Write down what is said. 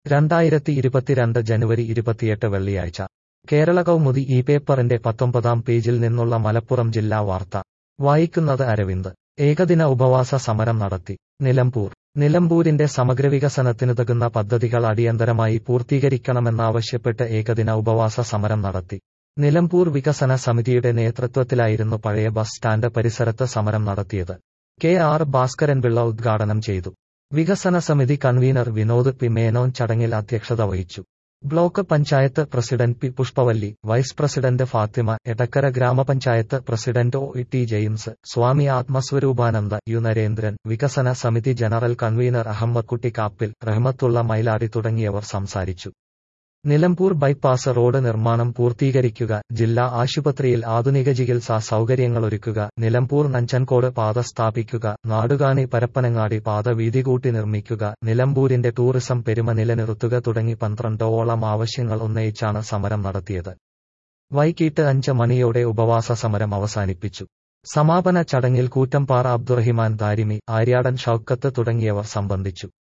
രണ്ടായിരത്തി ഇരുപത്തിരണ്ട് ജനുവരി ഇരുപത്തിയെട്ട് വെള്ളിയാഴ്ച കേരള കൗമുദി ഈ പേപ്പറിന്റെ പത്തൊമ്പതാം പേജിൽ നിന്നുള്ള മലപ്പുറം ജില്ലാ വാർത്ത വായിക്കുന്നത് അരവിന്ദ് ഏകദിന ഉപവാസ സമരം നടത്തി നിലമ്പൂർ നിലമ്പൂരിന്റെ സമഗ്ര വികസനത്തിനുതകുന്ന പദ്ധതികൾ അടിയന്തരമായി പൂർത്തീകരിക്കണമെന്നാവശ്യപ്പെട്ട് ഏകദിന ഉപവാസ സമരം നടത്തി നിലമ്പൂർ വികസന സമിതിയുടെ നേതൃത്വത്തിലായിരുന്നു പഴയ ബസ് സ്റ്റാൻഡ് പരിസരത്ത് സമരം നടത്തിയത് കെ ആർ ഭാസ്കരൻപിള്ള ഉദ്ഘാടനം ചെയ്തു വികസന സമിതി കൺവീനർ വിനോദ് പി മേനോൻ ചടങ്ങിൽ അധ്യക്ഷത വഹിച്ചു block panchayat president P Pushpavalli vice president Fathima Edakkara grama panchayat president O T James Swami Atmaswarupananda U Narendran വികസന സമിതി ജനറൽ കൺവീനർ അഹമ്മദ് കുട്ടി കാപ്പിൽ റഹ്മത്തുള്ള മൈലാടി തുടങ്ങിയവർ സംസാരിച്ചു നിലമ്പൂർ ബൈപ്പാസ് റോഡ് നിർമ്മാണം പൂർത്തീകരിക്കുക ജില്ലാ ആശുപത്രിയിൽ ആധുനിക ചികിത്സാ സൗകര്യങ്ങളൊരുക്കുക നിലമ്പൂർ നഞ്ചൻകോട് പാത സ്ഥാപിക്കുക നാടുകാണി പരപ്പനങ്ങാടി പാത വീതികൂട്ടി നിർമ്മിക്കുക നിലമ്പൂരിന്റെ ടൂറിസം പെരുമ നിലനിർത്തുക തുടങ്ങി പന്ത്രണ്ടോളം ആവശ്യങ്ങൾ ഉന്നയിച്ചാണ് സമരം നടത്തിയത് വൈകിട്ട് അഞ്ച് മണിയോടെ ഉപവാസ സമരം അവസാനിപ്പിച്ചു സമാപന ചടങ്ങിൽ കൂറ്റമ്പാറ അബ്ദുറഹിമാൻ ദാരിമി ആര്യാടൻ ഷൌക്കത്ത് തുടങ്ങിയവർ സംബന്ധിച്ചു